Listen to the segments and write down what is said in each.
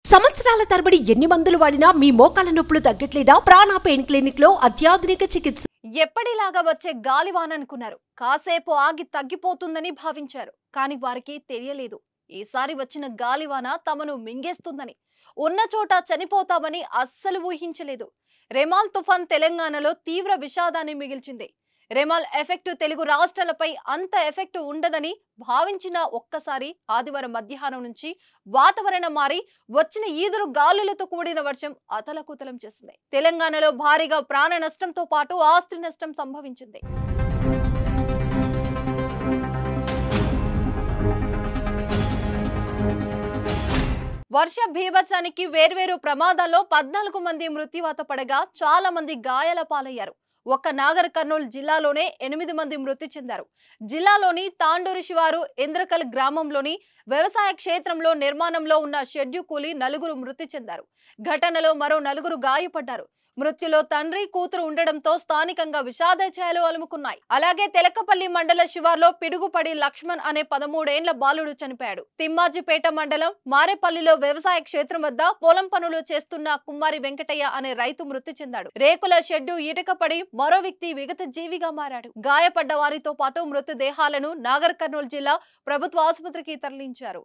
సంవత్సరాల తరబడి ఎన్ని మందులు వాడినా మీ మోకాల నొప్పులు తగ్గట్లేదా ప్రాణ పెయిన్ క్లినిక్ లో అత్యాధునిక చికిత్స ఎప్పటిలాగా వచ్చే గాలివాన అనుకున్నారు కాసేపు ఆగి తగ్గిపోతుందని భావించారు కానీ వారికి తెలియలేదు ఈసారి వచ్చిన గాలివాన తమను మింగేస్తుందని ఉన్న చోట చనిపోతామని అస్సలు ఊహించలేదు రెమాల్ తుఫాన్ తెలంగాణలో తీవ్ర విషాదాన్ని మిగిల్చింది రెమాల్ ఎఫెక్ట్ తెలుగు రాష్ట్రాలపై అంత ఎఫెక్ట్ ఉండదని భావించిన ఒక్కసారి ఆదివారం మధ్యాహ్నం నుంచి వాతావరణం మారి వచ్చిన ఈదురు గాలులతో కూడిన వర్షం అతలకుతలం చేసింది తెలంగాణలో భారీగా ప్రాణ నష్టంతో పాటు ఆస్తి నష్టం సంభవించింది వర్ష భీభత్సానికి వేర్వేరు ప్రమాదాల్లో పద్నాలుగు మంది మృత్యువాత పడగా చాలా మంది గాయాల పాలయ్యారు ఒక్క నాగర్ కర్నూలు జిల్లాలోనే ఎనిమిది మంది మృతి చెందారు జిల్లాలోని తాండూరు శివారు ఇంద్రకల్ గ్రామంలోని వ్యవసాయ క్షేత్రంలో నిర్మాణంలో ఉన్న షెడ్యూ కూలి నలుగురు మృతి చెందారు ఘటనలో మరో నలుగురు గాయపడ్డారు మృత్యులో తండ్రి కూతురు ఉండడంతో స్థానికంగా విషాద ఛాయలు అలుముకున్నాయి అలాగే తెలకపల్లి మండల శివార్లో పిడుగుపడి లక్ష్మణ్ అనే పదమూడేండ్ల బాలుడు చనిపోయాడు తిమ్మాజిపేట మండలం మారేపల్లిలో వ్యవసాయ క్షేత్రం వద్ద పొలం పనులు చేస్తున్న కుమ్మారి వెంకటయ్య అనే రైతు మృతి చెందాడు రేకుల షెడ్డు ఇటుకపడి మరో వ్యక్తి విగత జీవిగా మారాడు గాయపడ్డ వారితో పాటు మృతదేహాలను నాగర్ కర్నూలు జిల్లా ప్రభుత్వ ఆసుపత్రికి తరలించారు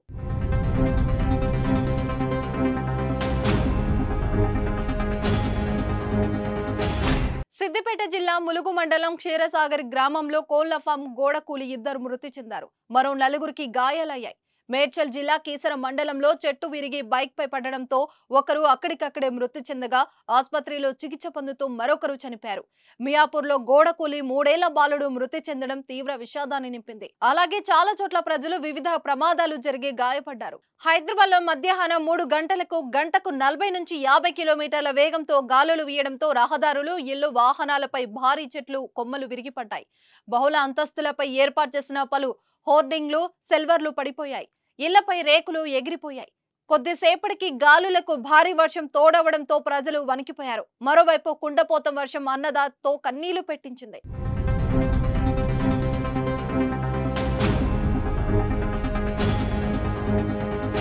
సిద్దిపేట జిల్లా ములుగు మండలం క్షీరసాగర్ గ్రామంలో కోళ్ల ఫామ్ గోడ కూలి ఇద్దరు మృతి చెందారు మరో నలుగురికి గాయాలయ్యాయి మేడ్చల్ జిల్లా కీసర మండలంలో చెట్టు విరిగి బైక్ పై పడడంతో ఒకరు అక్కడికక్కడే మృతి చెందగా ఆసుపత్రిలో చికిత్స పొందుతూ మరొకరు చనిపోయారు మియాపూర్లో గోడ కూలి మూడేళ్ల బాలుడు మృతి చెందడం తీవ్ర విషాదాన్ని నింపింది అలాగే చాలా చోట్ల ప్రజలు వివిధ ప్రమాదాలు జరిగి గాయపడ్డారు హైదరాబాద్ లో మధ్యాహ్నం మూడు గంటలకు గంటకు నలభై నుంచి యాభై కిలోమీటర్ల వేగంతో గాలులు వీయడంతో రహదారులు ఇల్లు వాహనాలపై భారీ చెట్లు కొమ్మలు విరిగిపడ్డాయి బహుళ అంతస్తులపై ఏర్పాటు చేసిన పలు హోర్డింగ్లు సెల్వర్లు పడిపోయాయి ఇళ్లపై రేకులు ఎగిరిపోయాయి కొద్దిసేపటికి గాలులకు భారీ వర్షం తోడవడంతో ప్రజలు వణికిపోయారు మరోవైపు కుండపోత వర్షం అన్నదాతో కన్నీళ్లు పెట్టించింది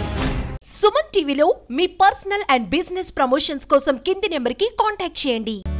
సుమన్ టీవీలో మీ పర్సనల్ అండ్ బిజినెస్ ప్రమోషన్స్ కోసం కింది నెంబర్ కి కాంటాక్ట్ చేయండి